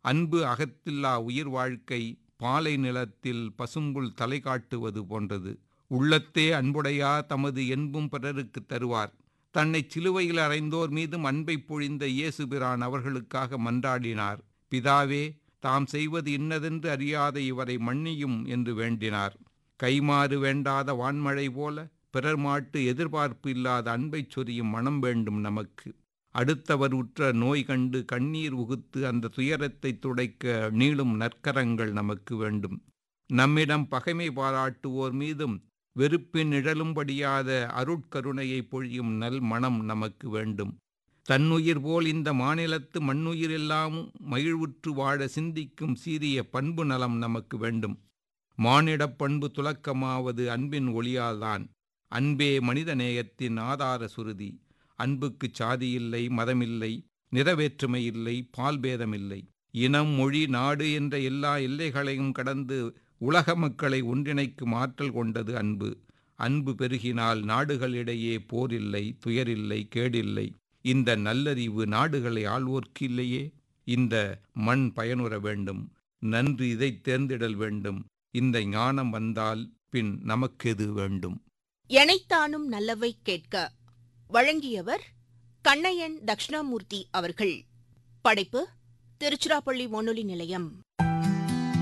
அன்பு அகத்தில்லா உயிர் வாழ்க்கை பாலை நிலத்தில் பசும்புல் தலை காட்டுவது போன்றது உள்ளத்தே அன்புடையா தமது என்பும் பிறருக்கு தருவார் தன்னை சிலுவையில் அறைந்தோர் மீதும் அன்பை பொழிந்த இயேசுபிரான் அவர்களுக்காக மன்றாடினார் பிதாவே தாம் செய்வது இன்னதென்று அறியாத இவரை மன்னியும் என்று வேண்டினார் கைமாறு வேண்டாத வான்மழை போல பிறர் மாட்டு எதிர்பார்ப்பு இல்லாத அன்பைச் சொரியும் மனம் வேண்டும் நமக்கு அடுத்தவர் உற்ற நோய் கண்டு கண்ணீர் உகுத்து அந்த துயரத்தை துடைக்க நீளும் நற்கரங்கள் நமக்கு வேண்டும் நம்மிடம் பகைமை பாராட்டுவோர் மீதும் வெறுப்பின் நிழலும்படியாத அருட்கருணையை பொழியும் நல் மனம் நமக்கு வேண்டும் தன்னுயிர் போல் இந்த மாநிலத்து மண்ணுயிர் எல்லாம் மகிழ்வுற்று வாழ சிந்திக்கும் சீரிய பண்பு நலம் நமக்கு வேண்டும் மானிடப் பண்பு துலக்கமாவது அன்பின் ஒளியால்தான் அன்பே மனித நேயத்தின் ஆதார சுருதி அன்புக்கு சாதி இல்லை மதமில்லை நிறவேற்றுமை இல்லை பால்பேதமில்லை இனம் மொழி நாடு என்ற எல்லா எல்லைகளையும் கடந்து உலக மக்களை ஒன்றிணைக்கும் ஆற்றல் கொண்டது அன்பு அன்பு பெருகினால் நாடுகளிடையே போரில்லை துயரில்லை கேடில்லை இந்த நல்லறிவு நாடுகளை ஆள்வோர்க்கு இல்லையே இந்த மண் பயனுற வேண்டும் நன்று இதை தேர்ந்திடல் வேண்டும் இந்த ஞானம் வந்தால் பின் நமக்கெது வேண்டும் எனைத்தானும் நல்லவை கேட்க வழங்கியவர் கண்ணையன் தக்ஷணாமூர்த்தி அவர்கள் படைப்பு திருச்சிராப்பள்ளி வானொலி நிலையம்